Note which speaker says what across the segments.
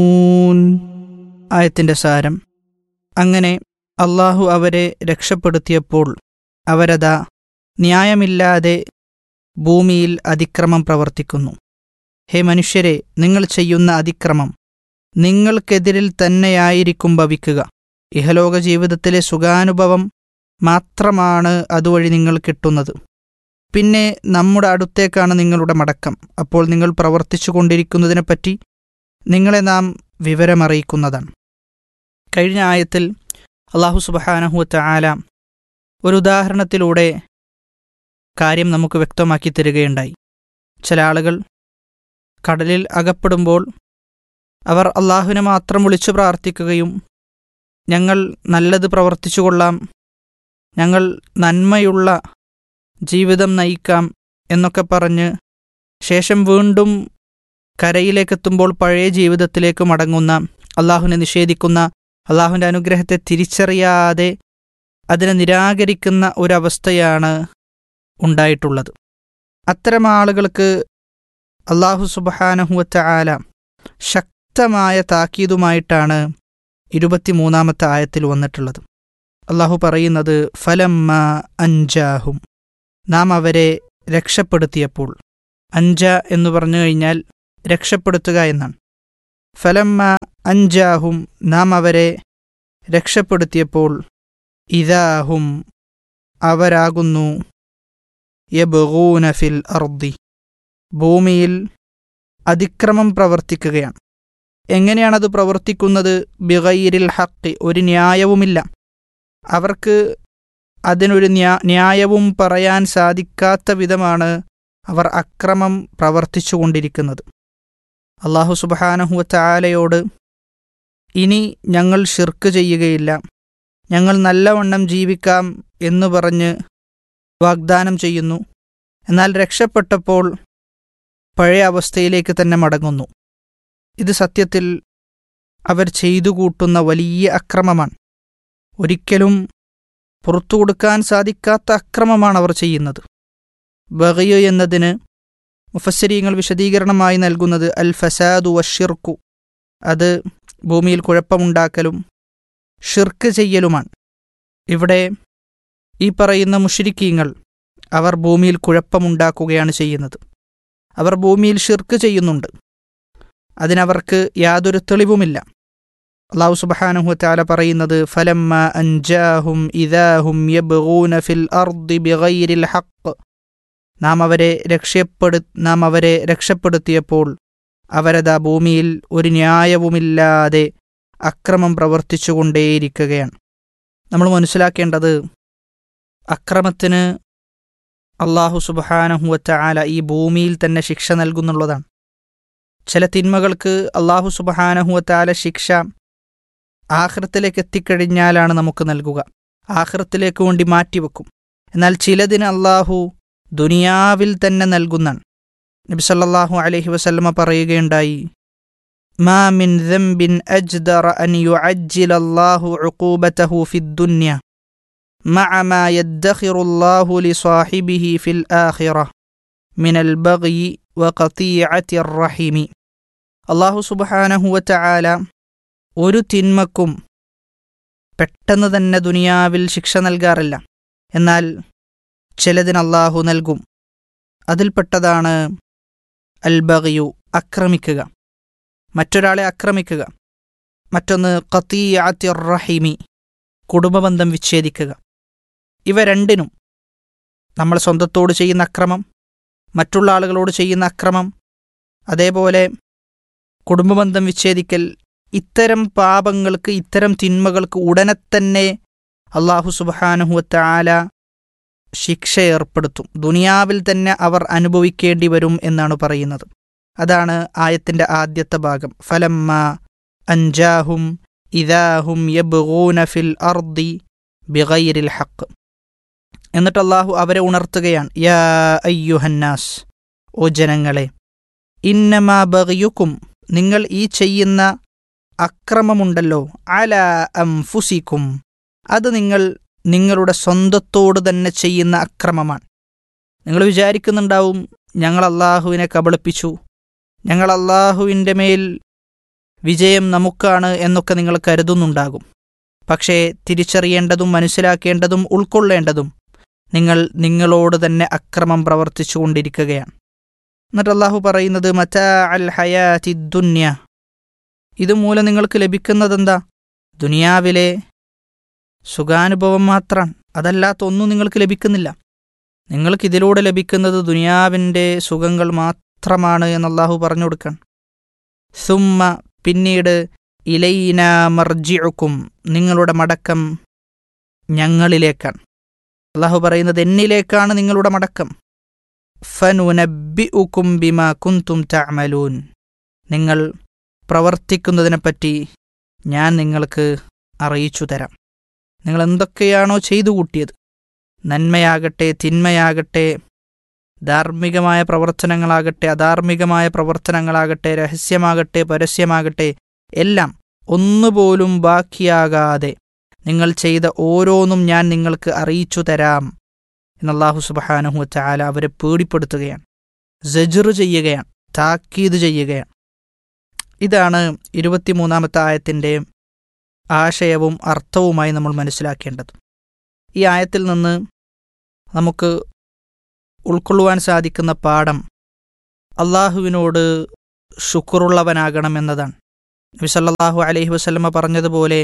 Speaker 1: ആയത്തിൻ്റെ സാരം അങ്ങനെ അള്ളാഹു അവരെ രക്ഷപ്പെടുത്തിയപ്പോൾ അവരതാ ന്യായമില്ലാതെ ഭൂമിയിൽ അതിക്രമം പ്രവർത്തിക്കുന്നു ഹേ മനുഷ്യരെ നിങ്ങൾ ചെയ്യുന്ന അതിക്രമം നിങ്ങൾക്കെതിരിൽ തന്നെയായിരിക്കും ഭവിക്കുക ഇഹലോക ജീവിതത്തിലെ സുഖാനുഭവം മാത്രമാണ് അതുവഴി നിങ്ങൾ കിട്ടുന്നത് പിന്നെ നമ്മുടെ അടുത്തേക്കാണ് നിങ്ങളുടെ മടക്കം അപ്പോൾ നിങ്ങൾ പ്രവർത്തിച്ചു കൊണ്ടിരിക്കുന്നതിനെപ്പറ്റി നിങ്ങളെ നാം വിവരമറിയിക്കുന്നതാണ് കഴിഞ്ഞ ആയത്തിൽ അള്ളാഹു സുബഹാനഹുവത്ത ആല ഒരു ഉദാഹരണത്തിലൂടെ കാര്യം നമുക്ക് വ്യക്തമാക്കി തരികയുണ്ടായി ചില ആളുകൾ കടലിൽ അകപ്പെടുമ്പോൾ അവർ അള്ളാഹുവിനെ മാത്രം വിളിച്ചു പ്രാർത്ഥിക്കുകയും ഞങ്ങൾ നല്ലത് പ്രവർത്തിച്ചു കൊള്ളാം ഞങ്ങൾ നന്മയുള്ള ജീവിതം നയിക്കാം എന്നൊക്കെ പറഞ്ഞ് ശേഷം വീണ്ടും കരയിലേക്കെത്തുമ്പോൾ പഴയ ജീവിതത്തിലേക്ക് മടങ്ങുന്ന അള്ളാഹുവിനെ നിഷേധിക്കുന്ന അള്ളാഹുവിൻ്റെ അനുഗ്രഹത്തെ തിരിച്ചറിയാതെ അതിനെ നിരാകരിക്കുന്ന ഒരവസ്ഥയാണ് ഉണ്ടായിട്ടുള്ളത് അത്തരം ആളുകൾക്ക് അള്ളാഹു സുബഹാനഹുവറ്റ ആല ശക്തമായ താക്കീതുമായിട്ടാണ് ഇരുപത്തിമൂന്നാമത്തെ ആയത്തിൽ വന്നിട്ടുള്ളത് അള്ളാഹു പറയുന്നത് ഫലമ്മ അഞ്ചാഹും നാം അവരെ രക്ഷപ്പെടുത്തിയപ്പോൾ അഞ്ച എന്ന് പറഞ്ഞു കഴിഞ്ഞാൽ രക്ഷപ്പെടുത്തുക എന്നാണ് ഫലമ്മ അഞ്ചാഹും നാം അവരെ രക്ഷപ്പെടുത്തിയപ്പോൾ ഇതാഹും അവരാകുന്നു യബൂന ഫിൽ അർദി ഭൂമിയിൽ അതിക്രമം പ്രവർത്തിക്കുകയാണ് എങ്ങനെയാണത് പ്രവർത്തിക്കുന്നത് ബിഗൈരിൽ ഹക്കി ഒരു ന്യായവുമില്ല അവർക്ക് അതിനൊരു ന്യാ ന്യായവും പറയാൻ സാധിക്കാത്ത വിധമാണ് അവർ അക്രമം പ്രവർത്തിച്ചു കൊണ്ടിരിക്കുന്നത് അള്ളാഹു സുബഹാനഹുവത്ത ആലയോട് ഇനി ഞങ്ങൾ ഷിർക്ക് ചെയ്യുകയില്ല ഞങ്ങൾ നല്ലവണ്ണം ജീവിക്കാം എന്നു പറഞ്ഞ് വാഗ്ദാനം ചെയ്യുന്നു എന്നാൽ രക്ഷപ്പെട്ടപ്പോൾ പഴയ അവസ്ഥയിലേക്ക് തന്നെ മടങ്ങുന്നു ഇത് സത്യത്തിൽ അവർ ചെയ്തു കൂട്ടുന്ന വലിയ അക്രമമാണ് ഒരിക്കലും പുറത്തു കൊടുക്കാൻ സാധിക്കാത്ത അക്രമമാണ് അവർ ചെയ്യുന്നത് ബഗയു എന്നതിന് മുഫസ്സിരീങ്ങൾ വിശദീകരണമായി നൽകുന്നത് അൽ ഫസാദു വഷിർക്കു അത് ഭൂമിയിൽ കുഴപ്പമുണ്ടാക്കലും ഷിർക്ക് ചെയ്യലുമാണ് ഇവിടെ ഈ പറയുന്ന മുഷിരിക്കീങ്ങൾ അവർ ഭൂമിയിൽ കുഴപ്പമുണ്ടാക്കുകയാണ് ചെയ്യുന്നത് അവർ ഭൂമിയിൽ ഷിർക്ക് ചെയ്യുന്നുണ്ട് അതിനവർക്ക് യാതൊരു തെളിവുമില്ല അള്ളാഹു സുബഹാനഹു താല പറയുന്നത് ഫലമ്മ അൻജാഹും ഇദാഹും യബ്ഗൂന ഫിൽ അർദി ബിഗൈരിൽ ഹഖ് നാം അവരെ രക്ഷപ്പെടു നാം അവരെ രക്ഷപ്പെടുത്തിയപ്പോൾ അവരതാ ഭൂമിയിൽ ഒരു ന്യായവുമില്ലാതെ അക്രമം പ്രവർത്തിച്ചുകൊണ്ടേയിരിക്കുകയാണ് നമ്മൾ മനസ്സിലാക്കേണ്ടത് അക്രമത്തിന് അള്ളാഹു സുബഹാനഹുവറ്റ ആല ഈ ഭൂമിയിൽ തന്നെ ശിക്ഷ നൽകുന്നുള്ളതാണ് ചില തിന്മകൾക്ക് അള്ളാഹു സുബഹാനഹുവറ്റ ആല ശിക്ഷ ആഹൃത്തിലേക്ക് എത്തിക്കഴിഞ്ഞാലാണ് നമുക്ക് നൽകുക ആഹൃത്തിലേക്ക് വേണ്ടി മാറ്റിവെക്കും എന്നാൽ ചിലതിന് അള്ളാഹു ദുനിയാവിൽ തന്നെ നൽകുന്നാണ് നബി സല്ലല്ലാഹു അലൈഹി വസല്ലമ പറയുകയുണ്ടായി മാ മിൻ ദംബിൻ അജ്ദറ അൻ യുഅജ്ജില അല്ലാഹു ഉഖൂബതഹു ഫിദ്ദുന്യ مع ما يدخر الله لصاحبه في الآخرة من البغي وقطيعة الرحم അള്ളാഹു സുബഹാനഹു വതആല ഒരു തിന്മക്കും പെട്ടെന്ന് തന്നെ ദുനിയാവിൽ ശിക്ഷ നൽകാറില്ല എന്നാൽ ചിലതിന് അള്ളാഹു നൽകും അതിൽപ്പെട്ടതാണ് അൽബഗയു ആക്രമിക്കുക മറ്റൊരാളെ ആക്രമിക്കുക മറ്റൊന്ന് ഖത്തീഅത്തിർ റഹിമി കുടുംബബന്ധം വിച്ഛേദിക്കുക ഇവ രണ്ടിനും നമ്മൾ സ്വന്തത്തോട് ചെയ്യുന്ന അക്രമം മറ്റുള്ള ആളുകളോട് ചെയ്യുന്ന അക്രമം അതേപോലെ കുടുംബബന്ധം വിച്ഛേദിക്കൽ ഇത്തരം പാപങ്ങൾക്ക് ഇത്തരം തിന്മകൾക്ക് ഉടനെ തന്നെ അള്ളാഹു സുബാനുഹുവത്ത ആല ശിക്ഷ ഏർപ്പെടുത്തും ദുനിയാവിൽ തന്നെ അവർ അനുഭവിക്കേണ്ടി വരും എന്നാണ് പറയുന്നത് അതാണ് ആയത്തിന്റെ ആദ്യത്തെ ഭാഗം ഫലമ്മ അഞ്ചാഹും ഇദാഹും യബ്ഗൂന ഫിൽ അർദി ബിഗൈരിൽ ഹക്ക് എന്നിട്ട് അള്ളാഹു അവരെ ഉണർത്തുകയാണ് യാ അയ്യുഹന്നാസ് ഓ ജനങ്ങളെ ഇന്നമാ ബഗയുക്കും നിങ്ങൾ ഈ ചെയ്യുന്ന അക്രമമുണ്ടല്ലോ അല അംഫുസിക്കും അത് നിങ്ങൾ നിങ്ങളുടെ സ്വന്തത്തോട് തന്നെ ചെയ്യുന്ന അക്രമമാണ് നിങ്ങൾ വിചാരിക്കുന്നുണ്ടാവും ഞങ്ങൾ അള്ളാഹുവിനെ കബളിപ്പിച്ചു ഞങ്ങൾ അള്ളാഹുവിൻ്റെ മേൽ വിജയം നമുക്കാണ് എന്നൊക്കെ നിങ്ങൾ കരുതുന്നുണ്ടാകും പക്ഷേ തിരിച്ചറിയേണ്ടതും മനസ്സിലാക്കേണ്ടതും ഉൾക്കൊള്ളേണ്ടതും നിങ്ങൾ നിങ്ങളോട് തന്നെ അക്രമം പ്രവർത്തിച്ചു കൊണ്ടിരിക്കുകയാണ് എന്നിട്ട് അള്ളാഹു പറയുന്നത് മറ്റാ അൽ ഹയാതി ദുന്യ ഇതുമൂലം നിങ്ങൾക്ക് ലഭിക്കുന്നതെന്താ ദുനിയാവിലെ സുഖാനുഭവം മാത്രമാണ് അതല്ലാത്ത ഒന്നും നിങ്ങൾക്ക് ലഭിക്കുന്നില്ല നിങ്ങൾക്ക് ഇതിലൂടെ ലഭിക്കുന്നത് ദുനിയാവിൻ്റെ സുഖങ്ങൾ മാത്രമാണ് എന്ന് അള്ളാഹു പറഞ്ഞു കൊടുക്കണം സുമ്മ പിന്നീട് ഇലൈന മർജിഉക്കും നിങ്ങളുടെ മടക്കം ഞങ്ങളിലേക്കാണ് അള്ളാഹു പറയുന്നത് എന്നിലേക്കാണ് നിങ്ങളുടെ മടക്കം ഫനുനബിഉക്കും ബിമ കുന്തും തഅമലൂൻ നിങ്ങൾ പ്രവർത്തിക്കുന്നതിനെപ്പറ്റി ഞാൻ നിങ്ങൾക്ക് അറിയിച്ചു തരാം നിങ്ങൾ എന്തൊക്കെയാണോ ചെയ്തു കൂട്ടിയത് നന്മയാകട്ടെ തിന്മയാകട്ടെ ധാർമ്മികമായ പ്രവർത്തനങ്ങളാകട്ടെ അധാർമികമായ പ്രവർത്തനങ്ങളാകട്ടെ രഹസ്യമാകട്ടെ പരസ്യമാകട്ടെ എല്ലാം ഒന്നുപോലും ബാക്കിയാകാതെ നിങ്ങൾ ചെയ്ത ഓരോന്നും ഞാൻ നിങ്ങൾക്ക് അറിയിച്ചു തരാം എന്നല്ലാഹു സുബഹാനഹു ചാല അവരെ പേടിപ്പെടുത്തുകയാണ് ജജർ ചെയ്യുകയാണ് താക്കീത് ചെയ്യുകയാണ് ഇതാണ് ഇരുപത്തിമൂന്നാമത്തെ ആയത്തിൻ്റെ ആശയവും അർത്ഥവുമായി നമ്മൾ മനസ്സിലാക്കേണ്ടത് ഈ ആയത്തിൽ നിന്ന് നമുക്ക് ഉൾക്കൊള്ളുവാൻ സാധിക്കുന്ന പാഠം അള്ളാഹുവിനോട് ശുക്റുള്ളവനാകണം എന്നതാണ് നബിസല്ലാഹു അലൈഹി വസല്ലമ പറഞ്ഞതുപോലെ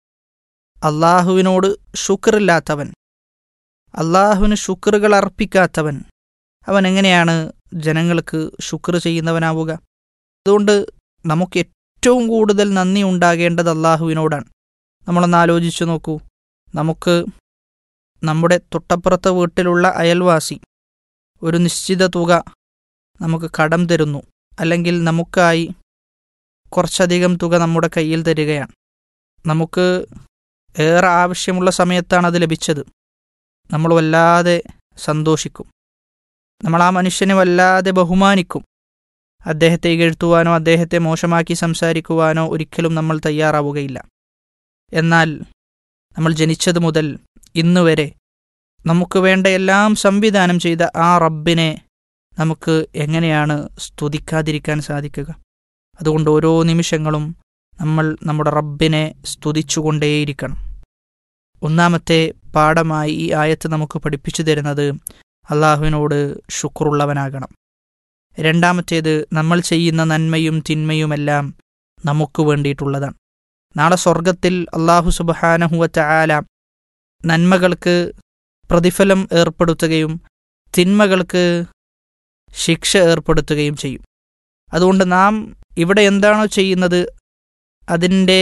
Speaker 1: അള്ളാഹുവിനോട് ശുക്റില്ലാത്തവൻ അള്ളാഹുവിന് ശുക്റുകൾ അർപ്പിക്കാത്തവൻ അവൻ എങ്ങനെയാണ് ജനങ്ങൾക്ക് ശുക്ർ ചെയ്യുന്നവനാവുക അതുകൊണ്ട് നമുക്ക് ഏറ്റവും കൂടുതൽ നന്ദി ഉണ്ടാകേണ്ടത് അള്ളാഹുവിനോടാണ് നമ്മളൊന്ന് ആലോചിച്ചു നോക്കൂ നമുക്ക് നമ്മുടെ തൊട്ടപ്പുറത്തെ വീട്ടിലുള്ള അയൽവാസി ഒരു നിശ്ചിത തുക നമുക്ക് കടം തരുന്നു അല്ലെങ്കിൽ നമുക്കായി കുറച്ചധികം തുക നമ്മുടെ കയ്യിൽ തരികയാണ് നമുക്ക് ഏറെ ആവശ്യമുള്ള സമയത്താണ് അത് ലഭിച്ചത് നമ്മൾ വല്ലാതെ സന്തോഷിക്കും നമ്മൾ ആ മനുഷ്യനെ വല്ലാതെ ബഹുമാനിക്കും അദ്ദേഹത്തെ ഇകഴ്ത്തുവാനോ അദ്ദേഹത്തെ മോശമാക്കി സംസാരിക്കുവാനോ ഒരിക്കലും നമ്മൾ തയ്യാറാവുകയില്ല എന്നാൽ നമ്മൾ ജനിച്ചത് മുതൽ ഇന്ന് വരെ നമുക്ക് വേണ്ട എല്ലാം സംവിധാനം ചെയ്ത ആ റബ്ബിനെ നമുക്ക് എങ്ങനെയാണ് സ്തുതിക്കാതിരിക്കാൻ സാധിക്കുക അതുകൊണ്ട് ഓരോ നിമിഷങ്ങളും നമ്മൾ നമ്മുടെ റബ്ബിനെ സ്തുതിച്ചുകൊണ്ടേയിരിക്കണം ഒന്നാമത്തെ പാഠമായി ഈ ആയത്ത് നമുക്ക് പഠിപ്പിച്ചു തരുന്നത് അള്ളാഹുവിനോട് ശുക്രുള്ളവനാകണം രണ്ടാമത്തേത് നമ്മൾ ചെയ്യുന്ന നന്മയും തിന്മയുമെല്ലാം നമുക്ക് വേണ്ടിയിട്ടുള്ളതാണ് നാളെ സ്വർഗത്തിൽ അള്ളാഹു സുബഹാനഹുവറ്റ ആല നന്മകൾക്ക് പ്രതിഫലം ഏർപ്പെടുത്തുകയും തിന്മകൾക്ക് ശിക്ഷ ഏർപ്പെടുത്തുകയും ചെയ്യും അതുകൊണ്ട് നാം ഇവിടെ എന്താണോ ചെയ്യുന്നത് അതിൻ്റെ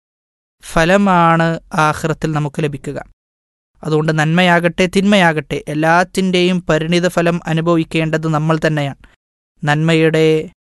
Speaker 1: ഫലമാണ് ആഹ്റത്തിൽ നമുക്ക് ലഭിക്കുക അതുകൊണ്ട് നന്മയാകട്ടെ തിന്മയാകട്ടെ എല്ലാത്തിൻ്റെയും പരിണിത ഫലം അനുഭവിക്കേണ്ടത് നമ്മൾ തന്നെയാണ് നന്മയുടെ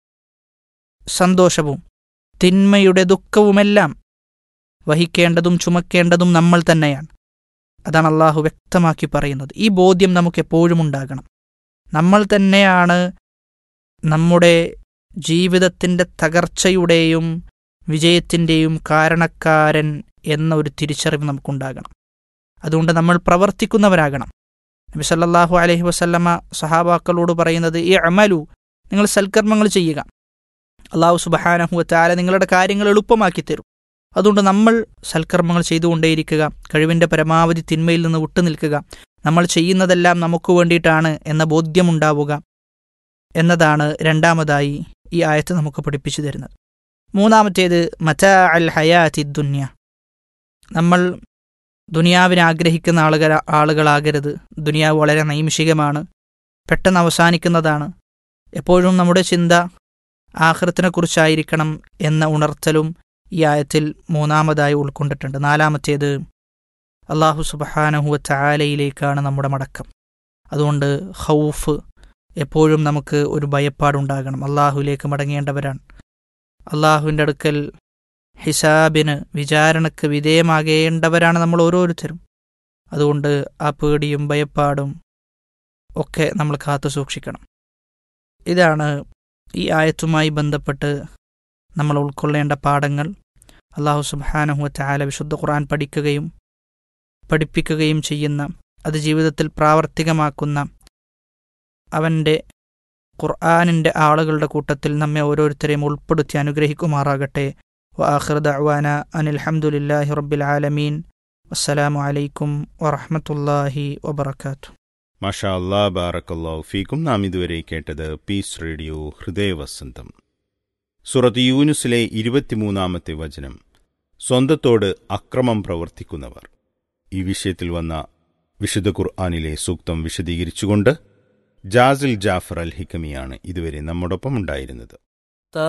Speaker 1: സന്തോഷവും തിന്മയുടെ ദുഃഖവുമെല്ലാം വഹിക്കേണ്ടതും ചുമക്കേണ്ടതും നമ്മൾ തന്നെയാണ് അതാണ് അള്ളാഹു വ്യക്തമാക്കി പറയുന്നത് ഈ ബോധ്യം നമുക്ക് എപ്പോഴും ഉണ്ടാകണം നമ്മൾ തന്നെയാണ് നമ്മുടെ ജീവിതത്തിൻ്റെ തകർച്ചയുടെയും വിജയത്തിൻ്റെയും കാരണക്കാരൻ എന്ന ഒരു തിരിച്ചറിവ് നമുക്കുണ്ടാകണം അതുകൊണ്ട് നമ്മൾ പ്രവർത്തിക്കുന്നവരാകണം നബി സല്ലല്ലാഹു അലൈഹി വസല്ലമ സഹാബാക്കളോട് പറയുന്നത് ഈ അമലു നിങ്ങൾ സൽക്കർമ്മങ്ങൾ ചെയ്യുക അള്ളാഹു സുബഹാനഹു താല നിങ്ങളുടെ കാര്യങ്ങൾ എളുപ്പമാക്കി തരും അതുകൊണ്ട് നമ്മൾ സൽക്കർമ്മങ്ങൾ ചെയ്തുകൊണ്ടേയിരിക്കുക കഴിവിൻ്റെ പരമാവധി തിന്മയിൽ നിന്ന് വിട്ടുനിൽക്കുക നമ്മൾ ചെയ്യുന്നതെല്ലാം നമുക്ക് വേണ്ടിയിട്ടാണ് എന്ന ബോധ്യമുണ്ടാവുക എന്നതാണ് രണ്ടാമതായി ഈ ആയത്ത് നമുക്ക് പഠിപ്പിച്ചു തരുന്നത് മൂന്നാമത്തേത് മറ്റാ അൽ ഹയാത്തി ദുന്യ നമ്മൾ ദുനിയാവിനെ ആഗ്രഹിക്കുന്ന ആളുകൾ ആളുകളാകരുത് ദുനിയാവ് വളരെ നൈമിഷികമാണ് പെട്ടെന്ന് അവസാനിക്കുന്നതാണ് എപ്പോഴും നമ്മുടെ ചിന്ത ആഹൃത്തിനെക്കുറിച്ചായിരിക്കണം എന്ന ഉണർത്തലും ഈ ആയത്തിൽ മൂന്നാമതായി ഉൾക്കൊണ്ടിട്ടുണ്ട് നാലാമത്തേത് അള്ളാഹു സുബഹാനഹുവ ചാലയിലേക്കാണ് നമ്മുടെ മടക്കം അതുകൊണ്ട് ഹൗഫ് എപ്പോഴും നമുക്ക് ഒരു ഭയപ്പാടുണ്ടാകണം അള്ളാഹുവിലേക്ക് മടങ്ങേണ്ടവരാണ് അള്ളാഹുവിൻ്റെ അടുക്കൽ ഹിസാബിന് വിചാരണക്ക് വിധേയമാകേണ്ടവരാണ് നമ്മൾ ഓരോരുത്തരും അതുകൊണ്ട് ആ പേടിയും ഭയപ്പാടും ഒക്കെ നമ്മൾ കാത്തു സൂക്ഷിക്കണം ഇതാണ് ഈ ആയത്തുമായി ബന്ധപ്പെട്ട് നമ്മൾ ഉൾക്കൊള്ളേണ്ട പാഠങ്ങൾ അള്ളാഹു സുബാനഹു ചാല വിശുദ്ധ ഖുർആൻ പഠിക്കുകയും പഠിപ്പിക്കുകയും ചെയ്യുന്ന അത് ജീവിതത്തിൽ പ്രാവർത്തികമാക്കുന്ന അവൻ്റെ ഖുർആാനിൻ്റെ ആളുകളുടെ കൂട്ടത്തിൽ നമ്മെ ഓരോരുത്തരെയും ഉൾപ്പെടുത്തി അനുഗ്രഹിക്കുമാറാകട്ടെ وآخر دعوانا أن الحمد لله رب العالمين والسلام عليكم ورحمة الله وبركاته
Speaker 2: മാഷാ അല്ലാ ബാറക്കല്ലാ ഫീക്കും നാം ഇതുവരെ കേട്ടത് പീസ് റേഡിയോ ഹൃദയവസന്തം സുറത്ത് യൂനുസിലെ ഇരുപത്തിമൂന്നാമത്തെ വചനം സ്വന്തത്തോട് അക്രമം പ്രവർത്തിക്കുന്നവർ ഈ വിഷയത്തിൽ വന്ന വിശുദ്ധ ഖുർആാനിലെ സൂക്തം വിശദീകരിച്ചുകൊണ്ട് ജാസിൽ ജാഫർ അൽ ഹിക്കമിയാണ് ഇതുവരെ നമ്മോടൊപ്പം ഉണ്ടായിരുന്നത്